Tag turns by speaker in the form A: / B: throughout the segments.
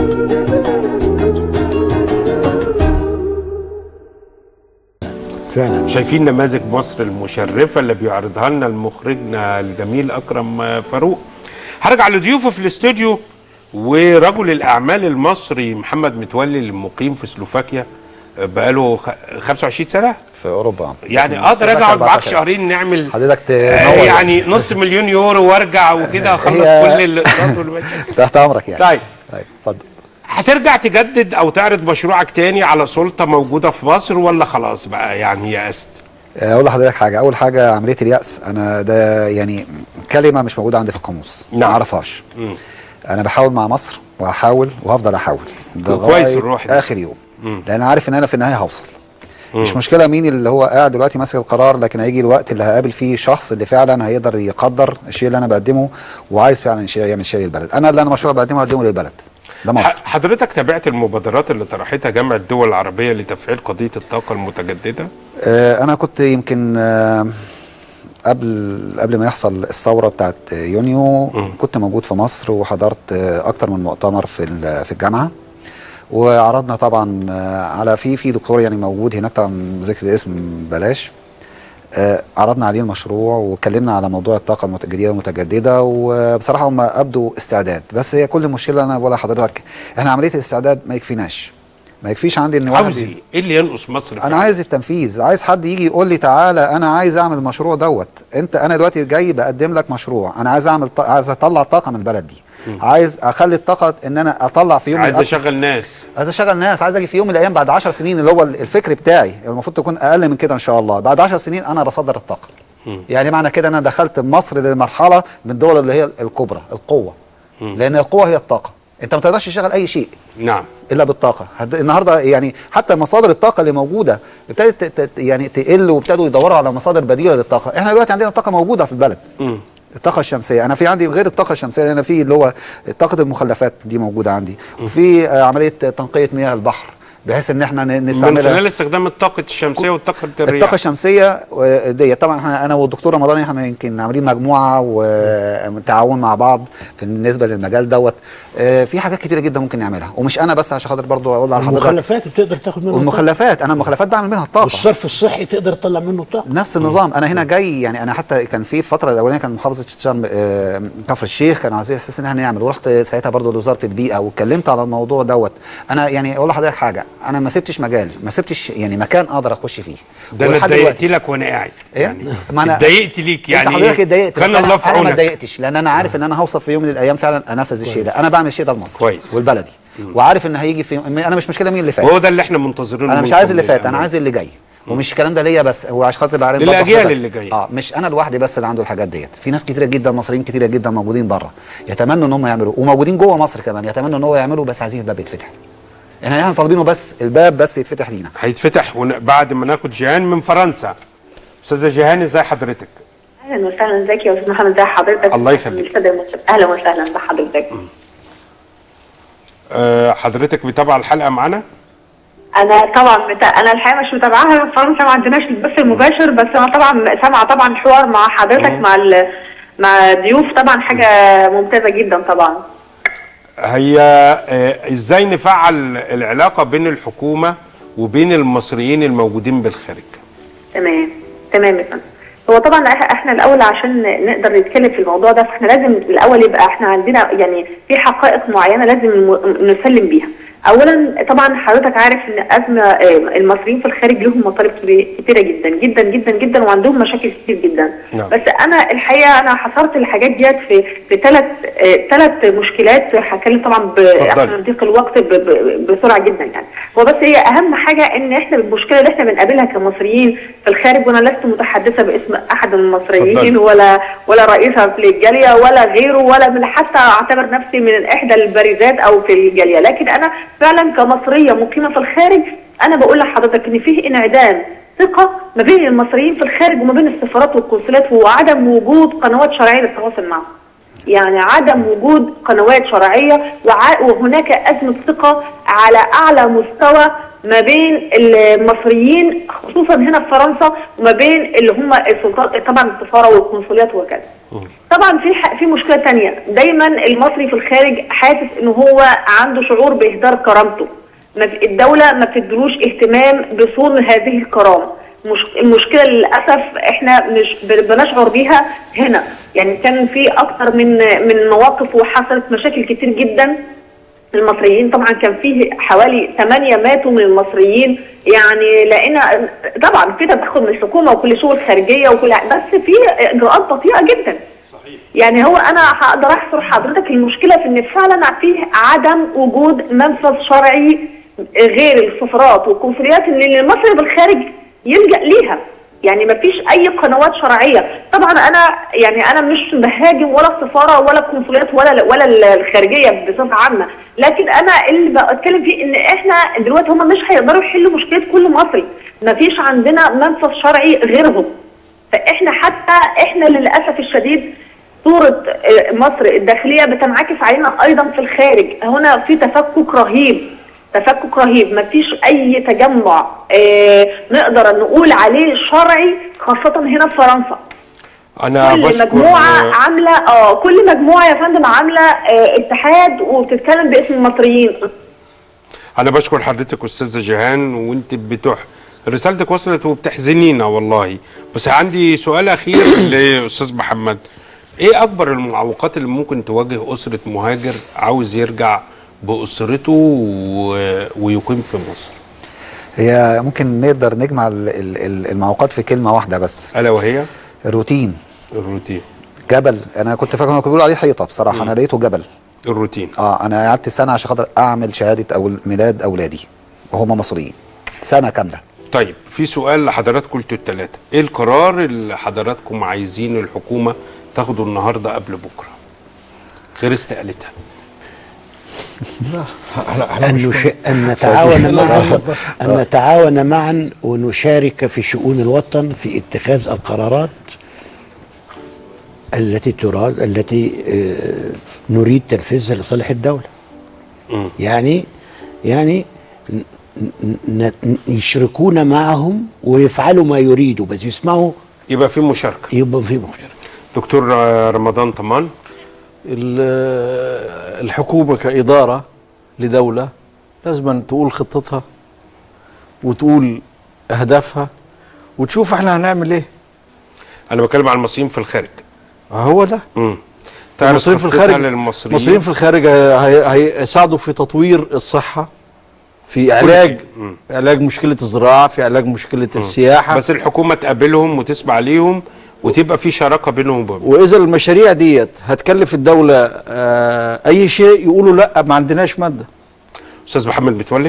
A: فعلا
B: شايفين نماذج مصر المشرفه اللي بيعرضها لنا المخرجنا الجميل اكرم فاروق هرجع لضيوفي في الاستوديو ورجل الاعمال المصري محمد متولي المقيم في سلوفاكيا بقاله خ- 25 سنه
C: في اوروبا
B: يعني
C: لكن
B: اقدر اجي اقعد معاك
C: 14.
B: شهرين نعمل
C: حضرتك
B: آه،
C: تنور
B: يعني نص مليون يورو وارجع وكده اخلص
C: هي-
B: كل الاقساط والمشاكل
C: تحت امرك يعني
B: طيب
C: طيب اتفضل
B: هترجع تجدد او تعرض مشروعك تاني على سلطه موجوده في مصر ولا خلاص بقى يعني يأست
C: اقول لحضرتك حاجه اول حاجه عمليه الياس انا ده يعني كلمه مش موجوده عندي في القاموس ما
B: نعم.
C: اعرفهاش انا بحاول مع مصر وهحاول وهفضل احاول ده
B: كويس
C: لغاية
B: الروح دي.
C: اخر يوم لان انا عارف ان انا في النهايه هوصل مش مشكله مين اللي هو قاعد دلوقتي ماسك القرار لكن هيجي الوقت اللي هقابل فيه شخص اللي فعلا هيقدر يقدر الشيء اللي انا بقدمه وعايز فعلا شيء يعمل شيء للبلد انا اللي انا مشروع بقدمه هقدمه للبلد ده مصر
B: ح- حضرتك تابعت المبادرات اللي طرحتها جامعه الدول العربيه لتفعيل قضيه الطاقه المتجدده
C: آه، انا كنت يمكن آه، قبل قبل ما يحصل الثوره بتاعت يونيو كنت موجود في مصر وحضرت آه، اكتر من مؤتمر في ال- في الجامعه وعرضنا طبعا آه، على في في دكتور يعني موجود هناك طبعا ذكر الاسم بلاش آه، عرضنا عليه المشروع واتكلمنا على موضوع الطاقه المتجدده المتجدده وبصراحه هم ابدوا استعداد بس هي كل المشكله انا بقول لحضرتك احنا عمليه الاستعداد ما يكفيناش ما يكفيش عندي ان واحد
B: عاوز ايه؟ ايه اللي ينقص مصر
C: انا
B: فعلا؟
C: عايز التنفيذ عايز حد يجي يقول لي تعالى انا عايز اعمل المشروع دوت انت انا دلوقتي جاي بقدم لك مشروع انا عايز اعمل ط... عايز اطلع طاقه من البلد دي عايز اخلي الطاقه ان انا اطلع في يوم من
B: عايز
C: الأ-
B: اشغل ناس
C: عايز اشغل ناس عايز اجي في يوم من الايام بعد 10 سنين اللي هو الفكر بتاعي المفروض تكون اقل من كده ان شاء الله بعد 10 سنين انا بصدر الطاقه يعني معنى كده انا دخلت مصر لمرحله من الدول اللي هي الكبرى القوه لان القوه هي الطاقه انت ما تقدرش تشغل اي شيء
B: نعم
C: الا بالطاقه هد- النهارده يعني حتى مصادر الطاقه اللي موجوده ابتدت ت- ت- يعني تقل وابتدوا يدوروا على مصادر بديله للطاقه احنا دلوقتي عندنا طاقه موجوده في البلد الطاقه الشمسيه انا في عندي غير الطاقه الشمسيه انا في اللي هو طاقه المخلفات دي موجوده عندي وفي آه، عمليه تنقيه مياه البحر بحيث ان احنا ن-
B: من
C: نستعملها
B: خلال استخدام الطاقه الشمسيه والطاقه الرياح
C: الطاقه الشمسيه آه، دي طبعا احنا انا والدكتور رمضان احنا يمكن عاملين مجموعه وتعاون مع بعض في بالنسبه للمجال دوت آه، في حاجات كتيره جدا ممكن نعملها ومش انا بس عشان خاطر برضو اقول على حضرتك
A: المخلفات بتقدر تاخد منها الطاقة.
C: والمخلفات انا المخلفات بعمل منها الطاقه
A: والصرف الصحي تقدر تطلع منه الطاقه
C: نفس النظام انا هنا جاي يعني انا حتى كان في الفتره الاولانيه كان محافظه شرم آه، كفر الشيخ كانوا عايزين اساس ان احنا نعمل ورحت ساعتها برضو لوزاره البيئه واتكلمت على الموضوع دوت انا يعني اقول لحضرتك حاجه انا ما سبتش مجال ما سبتش يعني مكان اقدر اخش فيه
B: ده انا
C: ولحد
B: اتضايقت
C: دلوقتي-
B: لك وانا قاعد
C: إيه؟
B: يعني
C: ما أنا-
B: اتضايقت ليك يعني
C: انت حضرتك اتضايقت
B: كان
C: بس أنا-
B: الله في
C: انا ما
B: عونك
C: اتضايقتش لان انا عارف ان انا هوصل في يوم من الايام فعلا انفذ الشيء ده انا بعمل الشيء ده لمصر
B: كويس.
C: والبلدي وعارف ان هيجي في انا مش مشكله مين اللي فات
B: وهو ده اللي احنا منتظرينه
C: انا مش
B: منكم
C: عايز اللي فات انا
B: للأمانة.
C: عايز اللي جاي ومش الكلام ده ليا بس هو عشان خاطر بعرف
B: للأجيال
C: برضه
B: اللي جاية.
C: اه مش انا لوحدي بس اللي عنده الحاجات ديت في ناس كتيره جدا مصريين كتيره جدا موجودين بره يتمنوا ان هم يعملوا وموجودين جوه مصر كمان يتمنوا ان هو يعملوا بس عايزين الباب يتفتح احنا احنا طالبينه بس الباب بس يتفتح لينا
B: هيتفتح ون- بعد ما ناخد جيهان من فرنسا استاذه جيهان ازي حضرتك
D: اهلا وسهلا ازيك يا استاذ محمد ازي حضرتك
B: الله يخليك.
D: السادة المصر. اهلا وسهلا بحضرتك
B: أه حضرتك متابعه الحلقه معانا
D: انا طبعا مت... انا الحقيقه مش متابعاها في فرنسا ما عندناش البث المباشر بس انا طبعا سامعه طبعا حوار مع حضرتك مع ال... مع ضيوف طبعا حاجه ممتازه جدا طبعا
B: هي آه، ازاي نفعل العلاقه بين الحكومه وبين المصريين الموجودين بالخارج
D: تمام تمام يا فندم هو طبعا إح- احنا الاول عشان نقدر نتكلم في الموضوع ده فاحنا لازم الاول يبقى احنا عندنا يعني في حقائق معينه لازم الم- نسلم بيها اولا طبعا حضرتك عارف ان ازمه آه، المصريين في الخارج لهم مطالب كبي- كتيره جدا جدا جدا جدا وعندهم مشاكل كتير جدا
B: نعم.
D: بس انا الحقيقه انا حصرت الحاجات ديت في في ثلاث ثلاث مشكلات هتكلم طبعا ب-
B: اتفضلي.
D: عشان ضيق الوقت ب- ب- بسرعه جدا يعني هو بس هي اهم حاجه ان احنا المشكله اللي احنا بنقابلها كمصريين في الخارج وانا لست متحدثه باسم احد المصريين
B: اتفضلي.
D: ولا ولا رئيسه في الجاليه ولا غيره ولا من حتى اعتبر نفسي من احدى البارزات او في الجاليه لكن انا فعلا كمصريه مقيمه في الخارج انا بقول لحضرتك ان فيه انعدام ثقه ما بين المصريين في الخارج وما بين السفارات والقنصلات وعدم وجود قنوات شرعيه للتواصل معهم يعني عدم وجود قنوات شرعية وع- وهناك أزمة ثقة على أعلى مستوى ما بين المصريين خصوصا هنا في فرنسا وما بين اللي هم السلطات طبعا السفارة والقنصليات وكذا طبعا في ح- في مشكله تانية دايما المصري في الخارج حاسس ان هو عنده شعور باهدار كرامته ما في- الدوله ما بتدلوش اهتمام بصون هذه الكرامه مش المشكله للاسف احنا مش ب- بنشعر بيها هنا يعني كان في اكتر من من مواقف وحصلت مشاكل كتير جدا المصريين طبعا كان فيه حوالي ثمانية ماتوا من المصريين يعني لقينا طبعا في تدخل من الحكومه وكل شؤون خارجيه وكل بس في اجراءات بطيئه جدا يعني هو انا هقدر احصر حضرتك المشكله في ان فعلا فيه عدم وجود منفذ شرعي غير السفارات والقنصليات ان المصري بالخارج يلجا ليها يعني ما فيش اي قنوات شرعيه طبعا انا يعني انا مش بهاجم ولا السفاره ولا القنصليات ولا ولا الخارجيه بصفه عامه لكن انا اللي بتكلم فيه ان احنا دلوقتي هم مش هيقدروا يحلوا مشكله كل مصري ما فيش عندنا منفذ شرعي غيرهم فاحنا حتى احنا للاسف الشديد صورة آه، مصر الداخلية بتنعكس علينا أيضا في الخارج هنا في تفكك رهيب تفكك رهيب ما فيش أي تجمع آه، نقدر نقول عليه شرعي خاصة هنا في فرنسا
B: انا
D: كل
B: بشكر
D: مجموعة عاملة اه كل مجموعة يا فندم عاملة آه، اتحاد وبتتكلم باسم المصريين
B: انا بشكر حضرتك استاذه جيهان وانت بتوح رسالتك وصلت وبتحزنينا والله بس عندي سؤال اخير لاستاذ محمد ايه اكبر المعوقات اللي ممكن تواجه اسره مهاجر عاوز يرجع باسرته و... ويقيم في مصر
C: هي ممكن نقدر نجمع ال- ال- ال- المعوقات في كلمه واحده بس
B: الا وهي
C: الروتين
B: الروتين
C: جبل انا كنت فاكر انه بيقولوا عليه حيطه بصراحه انا لقيته جبل
B: الروتين
C: اه انا قعدت سنه عشان خاطر اعمل شهاده او ميلاد اولادي وهم مصريين سنه كامله
B: طيب في سؤال لحضراتكم انتوا الثلاثه ايه القرار اللي حضراتكم عايزين الحكومه تاخده النهارده قبل بكره غير استقالتها
A: أن, نش... أن نتعاون معا أن نتعاون معا ونشارك في شؤون الوطن في اتخاذ القرارات التي تراد التي آه، نريد تنفيذها لصالح الدولة يعني يعني ن- ن- ن- يشركون معهم ويفعلوا ما يريدوا بس يسمعوا
B: يبقى في مشاركه
A: يبقى في مشاركة
B: دكتور آه، رمضان طمان
E: ال- الحكومة كإدارة لدولة لازم تقول خطتها وتقول أهدافها وتشوف احنا هنعمل ايه
B: انا بتكلم عن المصريين في الخارج
E: هو ده
B: امم
E: المصريين في الخارج
B: للمصريين
E: المصريين في الخارج هي- هي- هيساعدوا في تطوير الصحة في علاج
B: شيء. مم.
E: علاج مشكلة الزراعة في علاج مشكلة السياحة
B: بس الحكومه تقابلهم وتسمع ليهم وتبقى في شراكه بينهم وبين
E: واذا المشاريع ديت هتكلف الدولة آه، اي شيء يقولوا لا ما عندناش مادة
B: استاذ محمد متولي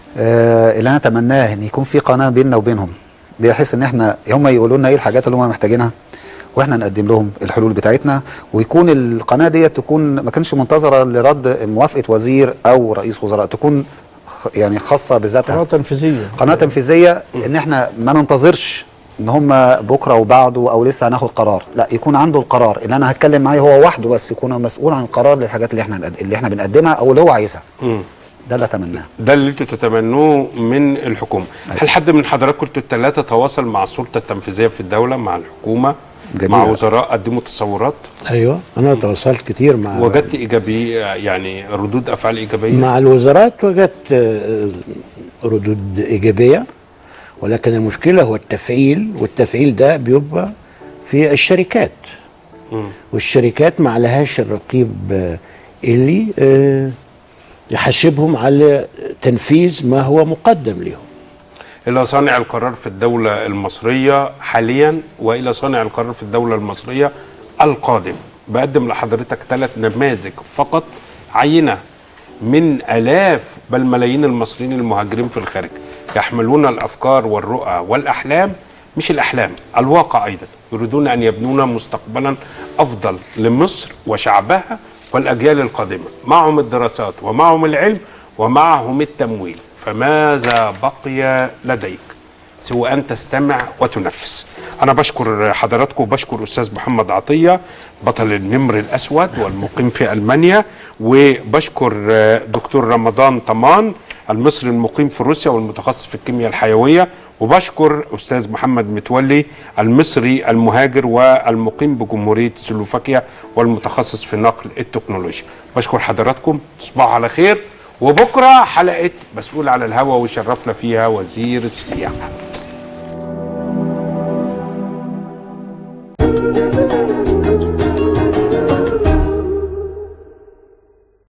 C: آه اللي انا اتمناه ان يكون في قناه بيننا وبينهم بحيث ان احنا هم يقولوا لنا ايه الحاجات اللي هم محتاجينها واحنا نقدم لهم الحلول بتاعتنا ويكون القناه ديت تكون ما كانش منتظره لرد موافقه وزير او رئيس وزراء تكون خ- يعني خاصه بذاتها
E: قناة تنفيذية
C: قناه تنفيذيه ان احنا ما ننتظرش ان هم بكره وبعده او لسه هناخد قرار لا يكون عنده القرار اللي انا هتكلم معاه هو وحده بس يكون مسؤول عن القرار للحاجات اللي احنا هنقد- اللي احنا بنقدمها او اللي هو عايزها ده اللي اتمناه
B: ده اللي انتوا تتمنوه من الحكومه هل حد من حضراتكم انتوا الثلاثه تواصل مع السلطه التنفيذيه في الدوله مع الحكومه
C: جميل.
B: مع وزراء قدموا تصورات
A: أيوة أنا تواصلت كتير مع
B: وجدت ايجابيه يعني ردود افعال ايجابيه
A: مع الوزارات وجدت آه، ردود إيجابية ولكن المشكلة هو التفعيل والتفعيل ده بيبقى في الشركات والشركات ما عليهاش الرقيب آه، اللي آه، يحاسبهم على تنفيذ ما هو مقدم لهم
B: الى صانع القرار في الدوله المصريه حاليا والى صانع القرار في الدوله المصريه القادم بقدم لحضرتك ثلاث نماذج فقط عينه من الاف بل ملايين المصريين المهاجرين في الخارج يحملون الافكار والرؤى والاحلام مش الاحلام الواقع ايضا يريدون ان يبنون مستقبلا افضل لمصر وشعبها والاجيال القادمه معهم الدراسات ومعهم العلم ومعهم التمويل فماذا بقي لديك سوى ان تستمع وتنفذ. انا بشكر حضراتكم وبشكر استاذ محمد عطيه بطل النمر الاسود والمقيم في المانيا وبشكر آه، دكتور رمضان طمان المصري المقيم في روسيا والمتخصص في الكيمياء الحيويه وبشكر استاذ محمد متولي المصري المهاجر والمقيم بجمهوريه سلوفاكيا والمتخصص في نقل التكنولوجيا بشكر حضراتكم تصبحوا على خير وبكره حلقه مسؤول على الهوا وشرفنا فيها وزير السياحه